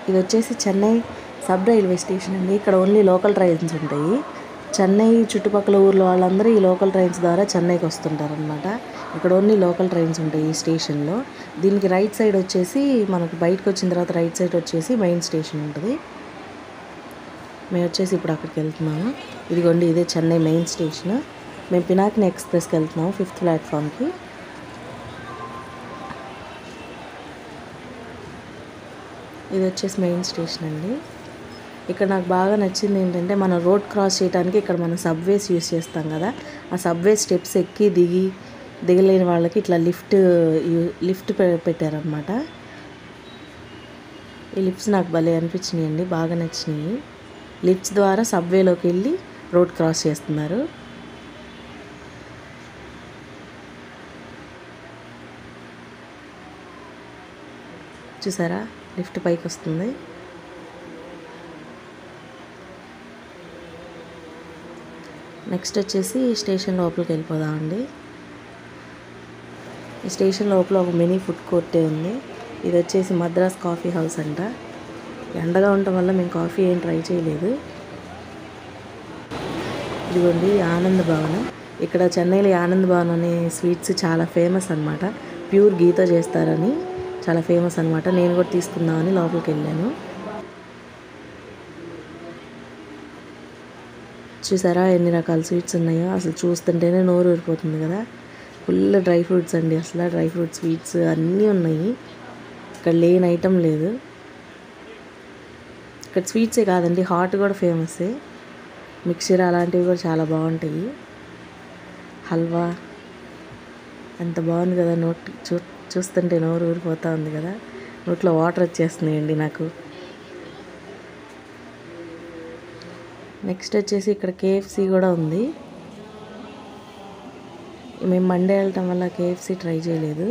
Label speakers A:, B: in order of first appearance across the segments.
A: ఇది వచ్చేసి Chennai sub railway station అండి ఇక్కడ ఓన్లీ లోకల్ ట్రైన్స్ ఉంటాయి చెన్నై చుట్టుపక్కల ఊర్ల వాళ్ళందరూ ఈ లోకల్ ట్రైన్స్ ద్వారా చెన్నైకి వస్తుంటారు అనమాట ఇక్కడ ఓన్లీ లోకల్ ట్రైన్స్ ఉంటాయి ఈ స్టేషన్లో దీనికి రైట్ సైడ్ వచ్చేసి మనకు బయటకు వచ్చిన తర్వాత రైట్ సైడ్ వచ్చేసి మెయిన్ స్టేషన్ ఉంటుంది మేము వచ్చేసి ఇప్పుడు అక్కడికి వెళ్తున్నాము ఇదిగోండి ఇదే చెన్నై మెయిన్ స్టేషన్ మేము పినాకిని ఎక్స్ప్రెస్కి వెళ్తున్నాము ఫిఫ్త్ ప్లాట్ఫామ్కి ఇది వచ్చేసి మెయిన్ స్టేషన్ అండి ఇక్కడ నాకు బాగా నచ్చింది ఏంటంటే మనం రోడ్ క్రాస్ చేయడానికి ఇక్కడ మనం సబ్వేస్ యూస్ చేస్తాం కదా ఆ సబ్వే స్టెప్స్ ఎక్కి దిగి దిగలేని వాళ్ళకి ఇట్లా లిఫ్ట్ లిఫ్ట్ పెట్టారనమాట ఈ లిఫ్ట్స్ నాకు భలే అనిపించినాయి అండి బాగా నచ్చినాయి లిఫ్ట్స్ ద్వారా సబ్వేలోకి వెళ్ళి రోడ్ క్రాస్ చేస్తున్నారు చూసారా లిఫ్ట్ పైకి వస్తుంది నెక్స్ట్ వచ్చేసి స్టేషన్ లోపలికి వెళ్ళిపోదామండి ఈ స్టేషన్ లోపల ఒక మినీ ఫుడ్ కోర్టే ఉంది ఇది వచ్చేసి మద్రాస్ కాఫీ హౌస్ అంట ఎండగా ఉండటం వల్ల మేము కాఫీ ఏం ట్రై చేయలేదు ఇదిగోండి ఆనంద్ భవన్ ఇక్కడ చెన్నైలో ఈ ఆనంద్ భవన్ అనే స్వీట్స్ చాలా ఫేమస్ అనమాట ప్యూర్ గీతో చేస్తారని చాలా ఫేమస్ అనమాట నేను కూడా తీసుకుందామని లోపలికి వెళ్ళాను చూసారా ఎన్ని రకాల స్వీట్స్ ఉన్నాయో అసలు చూస్తుంటేనే నోరు ఊరిపోతుంది కదా ఫుల్ డ్రై ఫ్రూట్స్ అండి అసలు డ్రై ఫ్రూట్ స్వీట్స్ అన్నీ ఉన్నాయి ఇక్కడ లేని ఐటమ్ లేదు ఇక్కడ స్వీట్సే కాదండి హాట్ కూడా ఫేమసే మిక్చర్ అలాంటివి కూడా చాలా బాగుంటాయి హల్వా ఎంత బాగుంది కదా నోట్ చూ చూస్తుంటే నోరు ఊరిపోతూ ఉంది కదా నోట్లో వాటర్ వచ్చేస్తున్నాయండి నాకు నెక్స్ట్ వచ్చేసి ఇక్కడ కేఎఫ్సి కూడా ఉంది మేము మండే వెళ్ళటం వల్ల కేఎఫ్సి ట్రై చేయలేదు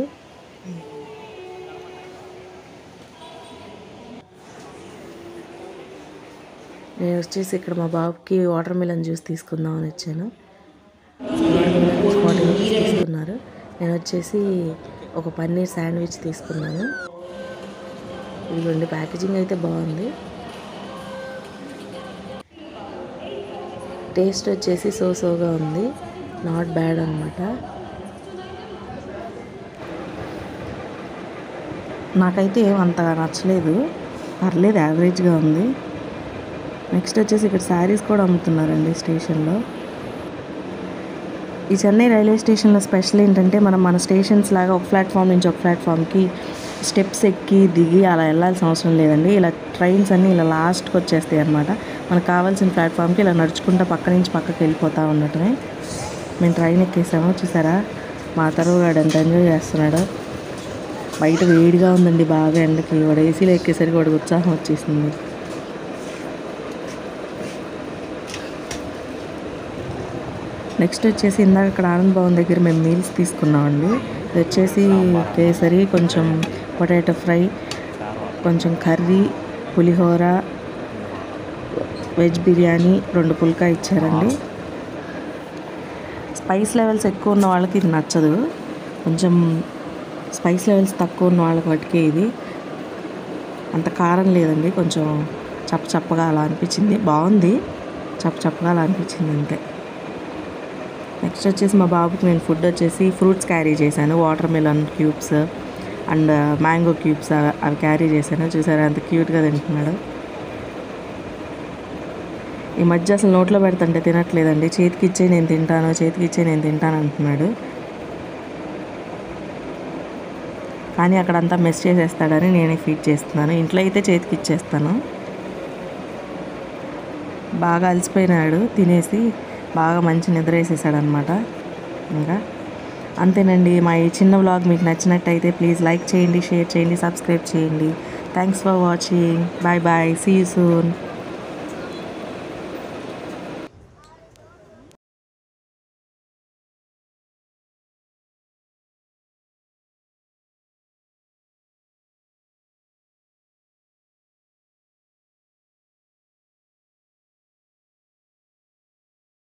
A: నేను వచ్చేసి ఇక్కడ మా బాబుకి వాటర్ మిలన్ జ్యూస్ తీసుకుందామని వచ్చాను ఫార్టీ రూపీస్ తీసుకున్నారు నేను వచ్చేసి ఒక పన్నీర్ శాండ్విచ్ తీసుకున్నాను ఇదిగోండి ప్యాకేజింగ్ అయితే బాగుంది టేస్ట్ వచ్చేసి సో సోగా ఉంది నాట్ బ్యాడ్ అనమాట నాకైతే ఏం అంతగా నచ్చలేదు పర్లేదు యావరేజ్గా ఉంది నెక్స్ట్ వచ్చేసి ఇక్కడ శారీస్ కూడా అమ్ముతున్నారండి స్టేషన్లో ఈ చెన్నై రైల్వే స్టేషన్లో స్పెషల్ ఏంటంటే మనం మన స్టేషన్స్ లాగా ఒక ప్లాట్ఫామ్ నుంచి ఒక ప్లాట్ఫామ్కి స్టెప్స్ ఎక్కి దిగి అలా వెళ్ళాల్సిన అవసరం లేదండి ఇలా ట్రైన్స్ అన్నీ ఇలా లాస్ట్కి వచ్చేస్తాయి అనమాట మనకు కావాల్సిన ప్లాట్ఫామ్కి ఇలా నడుచుకుంటూ పక్క నుంచి పక్కకి వెళ్ళిపోతూ ఉండటమే మేము ట్రైన్ ఎక్కేసాము చూసారా మా తరువుగాడు ఎంత ఎంజాయ్ చేస్తున్నాడు బయట వేడిగా ఉందండి బాగా ఎండకి వాడు ఏసీలో ఎక్కేసరికి వాడికి ఉత్సాహం వచ్చేసింది నెక్స్ట్ వచ్చేసి ఇందాక ఇక్కడ ఆనంద్ భవన్ దగ్గర మేము మీల్స్ తీసుకున్నామండి ఇది వచ్చేసి కేసరి కొంచెం పొటాటో ఫ్రై కొంచెం కర్రీ పులిహోర వెజ్ బిర్యానీ రెండు పుల్కా ఇచ్చారండి స్పైస్ లెవెల్స్ ఎక్కువ ఉన్న వాళ్ళకి ఇది నచ్చదు కొంచెం స్పైస్ లెవెల్స్ తక్కువ ఉన్న వాళ్ళకి వాటికి ఇది అంత కారం లేదండి కొంచెం చప్ప చప్పగా అలా అనిపించింది బాగుంది చప్ప చప్పగా అలా అనిపించింది అంతే నెక్స్ట్ వచ్చేసి మా బాబుకి నేను ఫుడ్ వచ్చేసి ఫ్రూట్స్ క్యారీ చేశాను watermelon cubes and mango cubes అవి క్యారీ చేశాను చూసారా అంత క్యూట్గా తింటున్నాడు ఈ మధ్య అసలు నోట్లో పెడుతుంటే తినట్లేదండి చేతికి ఇచ్చే నేను తింటాను చేతికి ఇచ్చే నేను తింటాను అంటున్నాడు కానీ అక్కడంతా మెస్ చేసేస్తాడని నేనే ఫీడ్ చేస్తున్నాను ఇంట్లో అయితే చేతికి ఇచ్చేస్తాను బాగా అలసిపోయినాడు తినేసి బాగా మంచి నిద్ర వేసేసాడు అనమాట ఇంకా అంతేనండి మా ఈ చిన్న వ్లాగ్ మీకు నచ్చినట్టయితే ప్లీజ్ లైక్ చేయండి షేర్ చేయండి సబ్స్క్రైబ్ చేయండి thanks for watching bye bye see you soon